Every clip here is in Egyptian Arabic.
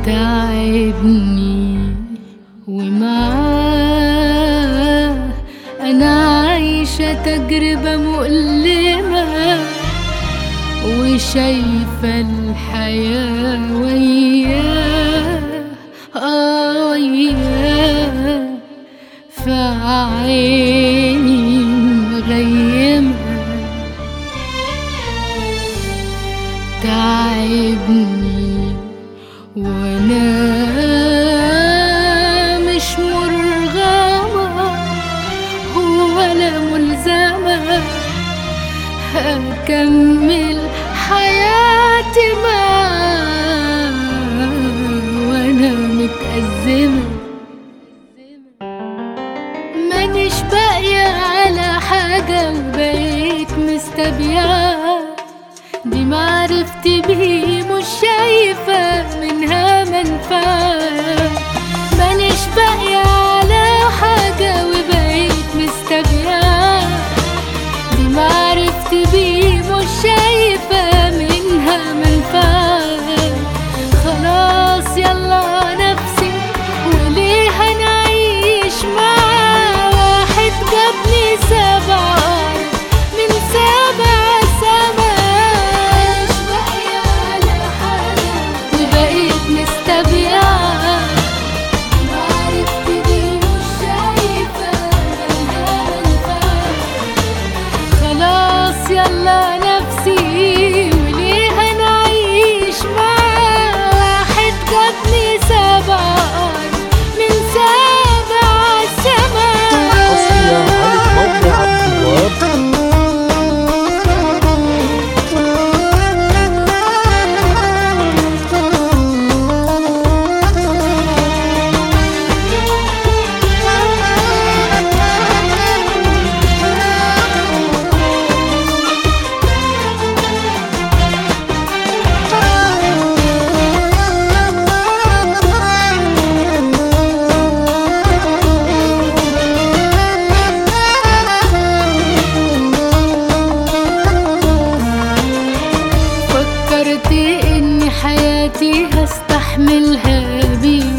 تعبني ومعاه أنا عايشة تجربة مؤلمة وشايفة الحياة وياه آه وياه في عيني مغيمة تعبني وانا مش مرغمة ولا ملزمة هكمل حياتي معاه وانا متأزمة مانيش باقية على حاجة وبقيت مستبيعة دي معرفتي بيه مش شايفة منها منفعة مانيش باقية على حاجة وبقيت مستبيعة دي معرفتي بيه مش شايفة منها منفعة خلاص يلا نفسي وليه هنعيش مع واحد جابني سبع من سبع سماء مش باقية على حاجة وبقيت مستبيعة معرفتي بيه مش شايفة منها منفعة خلاص يلا نفسي وليه هنعيش مع واحد جابني سبع من سبع حصريا على موقع عبد الوهاب فكرت ان حياتي هستحملها بيه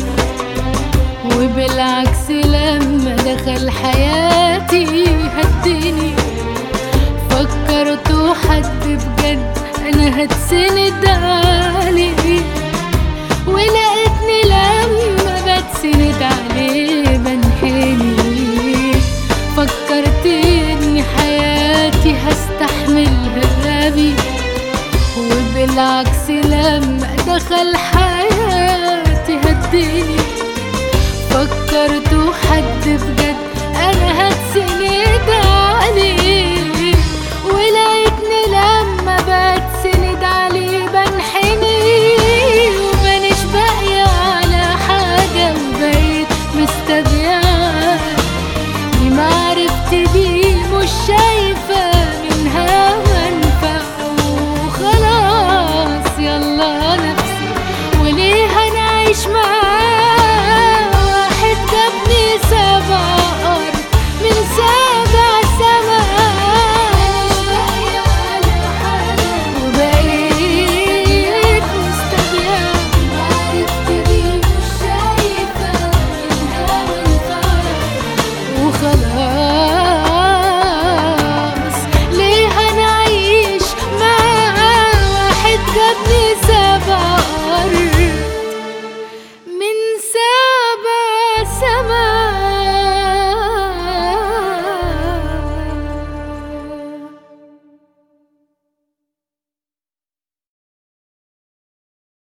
وبالعكس لما دخل حياتي هدني فكرت حد بجد انا هتسند عليه ولقيتني لما بتسند عليه بنحني فكرت ان حياتي هستحملها بيه وبالعكس لما دخل حياتي هديني فكرت حد بجد انا هتسند عليه ولقيتني لما بتسند عليه بنحني ومانيش باقية على حاجة وبقيت مستبيعة دي معرفتي بيه مش شايفة منها منفعة وخلاص يلا نفسي وليه هنعيش معاه واحد جابني سبع أرض من سبع سماء وبقيت مستبيعة معرفتي بيه مش شايفة منها منفعة وخلاص ليه هنعيش مع واحد جابني سبع أرض من سبع سما